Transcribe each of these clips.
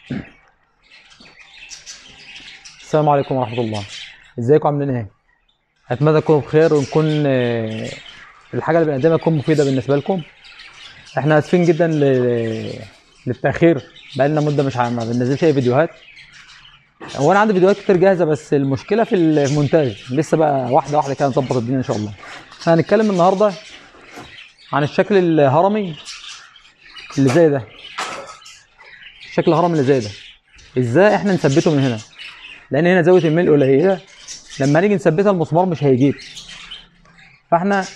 السلام عليكم ورحمة الله ازيكم عاملين ايه؟ اتمنى تكونوا بخير ونكون آه، الحاجة اللي بنقدمها تكون مفيدة بالنسبة لكم احنا اسفين جدا ل... للتأخير بقالنا مدة مش عم- ما بننزلش اي فيديوهات هو انا عندي فيديوهات كتير جاهزة بس المشكلة في المونتاج لسه بقى واحدة واحدة كده نظبط الدنيا ان شاء الله احنا هنتكلم النهاردة عن الشكل الهرمي اللي زي ده الشكل الهرمي اللي زي ده ازاي احنا نثبته من هنا لان هنا زاويه الميل قليله لما نيجي نثبتها المسمار مش هيجيب فاحنا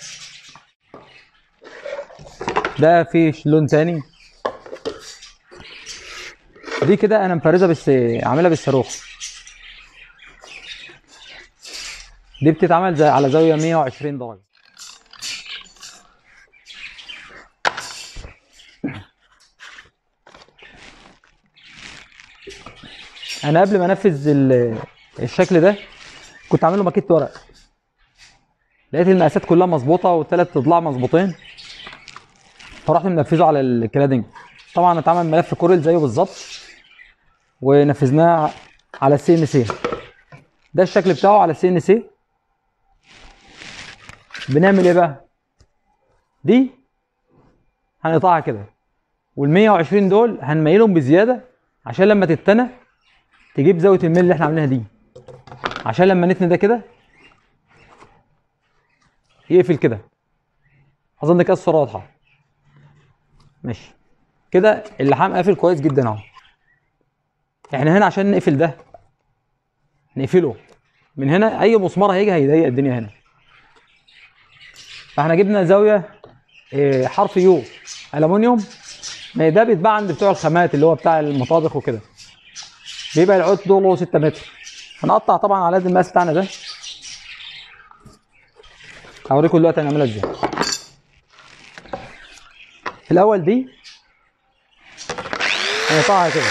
ده في لون تاني دي كده انا مفرزها بس عاملها بالصاروخ دي بتتعمل زي على زاويه 120 درجه انا قبل ما انفذ ال- الشكل ده كنت عامل له ماكيت ورق لقيت المقاسات كلها مظبوطه والثلاث اضلاع مظبوطين فرحت منفذه على الكلادنج طبعا اتعمل ملف كوريل زيه بالظبط ونفذناه على السي ان سي ده الشكل بتاعه على السي ان سي بنعمل ايه بقى دي هنقطعها كده وال 120 دول هنميلهم بزياده عشان لما تتنى تجيب زاويه الميل اللي احنا عاملينها دي عشان لما نتني ده كده يقفل كده اظن كده الصوره واضحه ماشي كده اللحام قافل كويس جدا اهو احنا هنا عشان نقفل ده نقفله من هنا اي مسمار هيجي هيضيق الدنيا هنا فاحنا جبنا زاويه إيه، حرف يو الومنيوم ما ده بيتباع عند بتوع الخامات اللي هو بتاع المطابخ وكده بيبقى العود طوله 6 متر هنقطع طبعا على قد المقاس بتاعنا ده هوريكم دلوقتي هنعملها ازاي الاول دي هنقطعها كده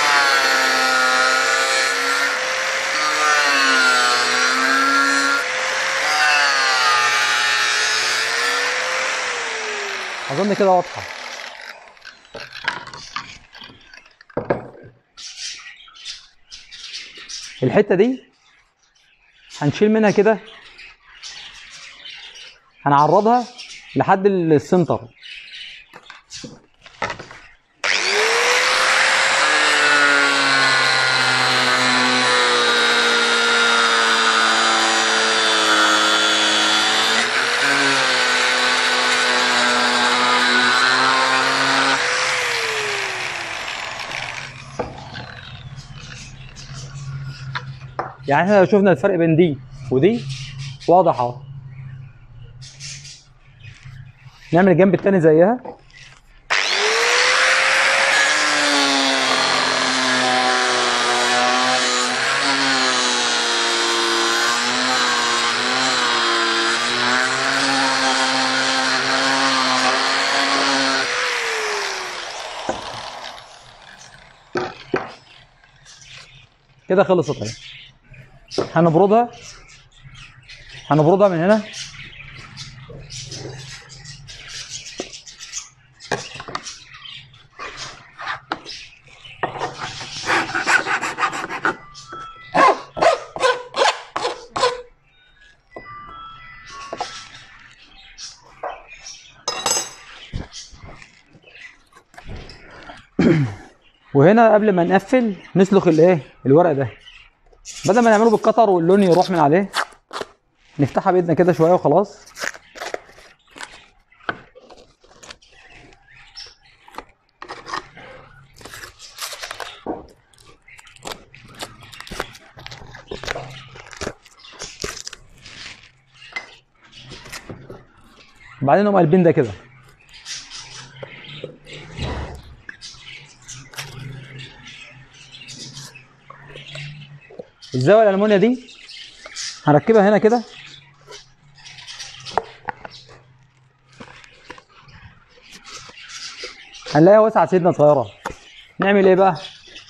اظن كده واضحه الحته دي هنشيل منها كده هنعرضها لحد السنتر يعني احنا لو شفنا الفرق بين دي ودي واضح اهو نعمل الجنب التاني زيها كده خلصت اهي هنبردها هنبردها من هنا وهنا قبل ما نقفل نسلخ الايه الورق ده بدل ما نعمله بالقطر واللون يروح من عليه نفتحها بايدنا كده شويه وخلاص بعدين نقوم قلبين ده كده الزاويه الالمونيا دي هركبها هنا كده هنلاقيها واسعه سيدنا صغيره نعمل ايه بقى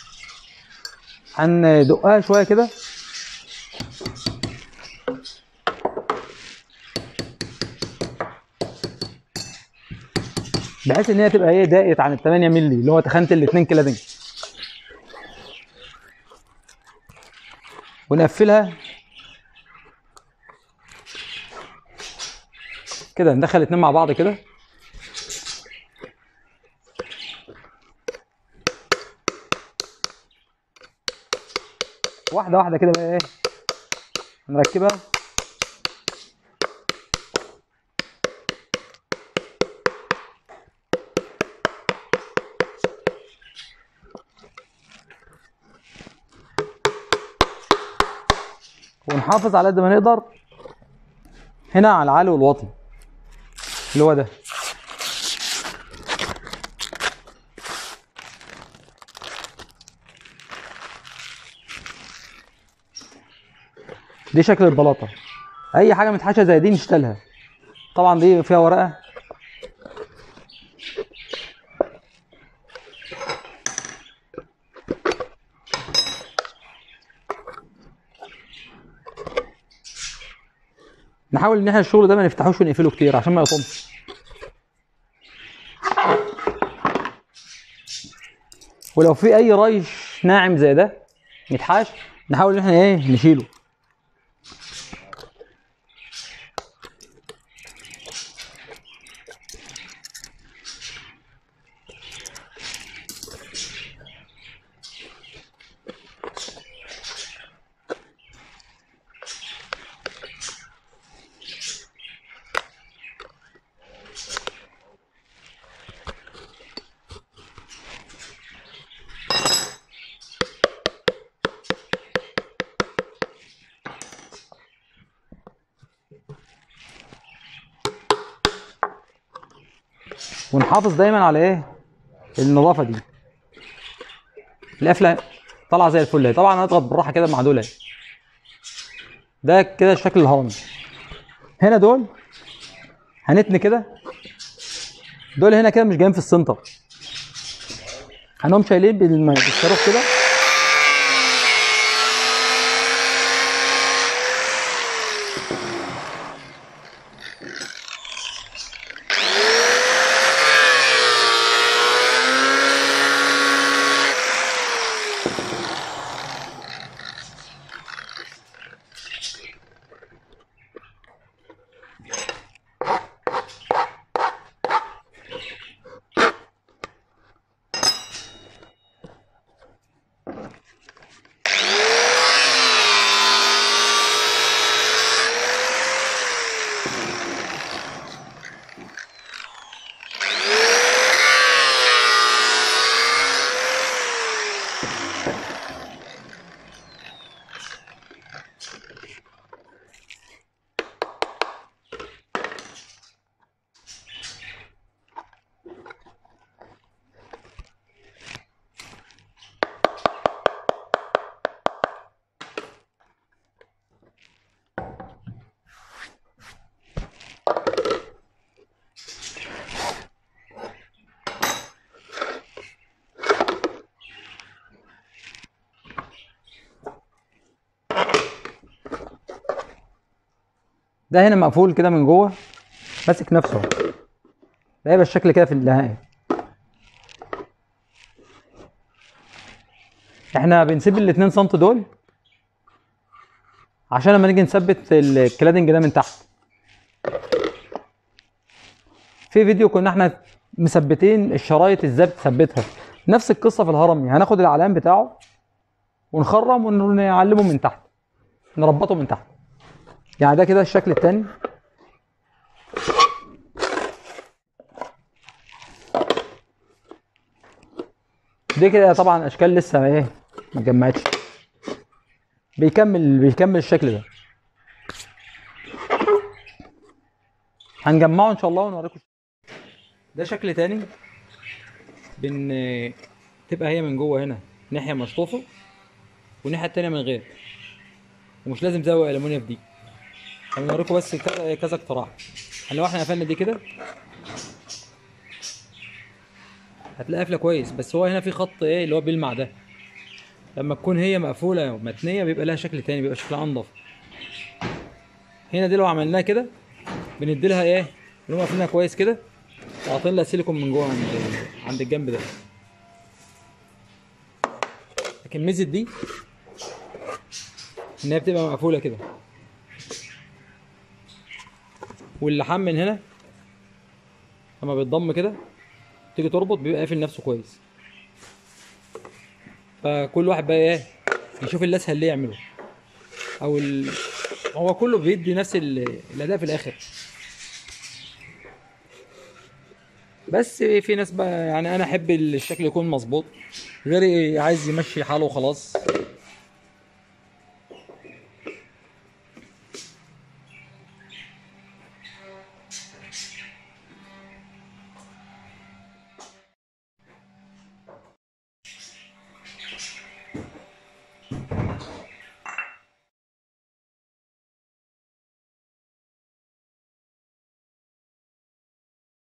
هندقها شويه كده بحيث ان هي تبقى ايه ضاقت عن ال 8 مللي اللي هو تخانه ال 2 كيلو ونقفلها كده ندخل الاتنين مع بعض كده واحده واحده كده بقى ايه نركبها ونحافظ على قد ما نقدر هنا على العالي والواطي اللي هو ده دي شكل البلاطه اي حاجه متحشه زي دي نشتلها طبعا دي فيها ورقه نحاول ان احنا الشغل ده ما نفتحوش ونقفله كتير عشان ما يطمش ولو في اي ريش ناعم زي ده متحاش نحاول ان احنا ايه نشيله ونحافظ دايما على ايه النظافه دي القفله طالعه زي الفل اهي طبعا هنضغط بالراحه كده مع دول اهي ده كده الشكل الهرمي هنا دول هنتني كده دول هنا كده مش جايين في السنتر هنقوم شايلين بالم- بالصاروخ كده ده هنا مقفول كده من جوه ماسك نفسه ده هيبقى الشكل كده في النهايه احنا بنسيب الاتنين سم دول عشان لما نيجي نثبت الكلادنج ده من تحت في فيديو كنا احنا مثبتين الشرايط ازاي بتثبتها نفس القصه في الهرمي هناخد العلام بتاعه ونخرم ونعلمه من تحت نربطه من تحت يعني ده كده الشكل التاني دي كده طبعا اشكال لسه ايه ما اتجمعتش بيكمل بيكمل الشكل ده هنجمعه ان شاء الله ونوريكم ده شكل تاني بن تبقى هي من جوه هنا ناحيه مشطوفه والناحيه التانيه من غير ومش لازم زاويه المونيا في دي هنوريكم بس كذا كذا اقتراح لو احنا قفلنا دي كده هتلاقي قافله كويس بس هو هنا في خط ايه اللي هو بيلمع ده لما تكون هي مقفوله ومتنيه بيبقى لها شكل تاني بيبقى شكلها انضف هنا دي لو عملناها كده بندي لها ايه نقوم قافلينها كويس كده وحاطين لها سيليكون من جوه عند عند الجنب ده لكن ميزه دي ان هي بتبقى مقفوله كده واللحام من هنا لما بيتضم كده تيجي تربط بيبقى قافل نفسه كويس فكل واحد بقى ايه يشوف الاسهل ليه يعمله او ال... هو كله بيدي نفس ال- الاداء في الاخر بس في ناس بقى يعني انا احب الشكل يكون مظبوط غيري عايز يمشي حاله وخلاص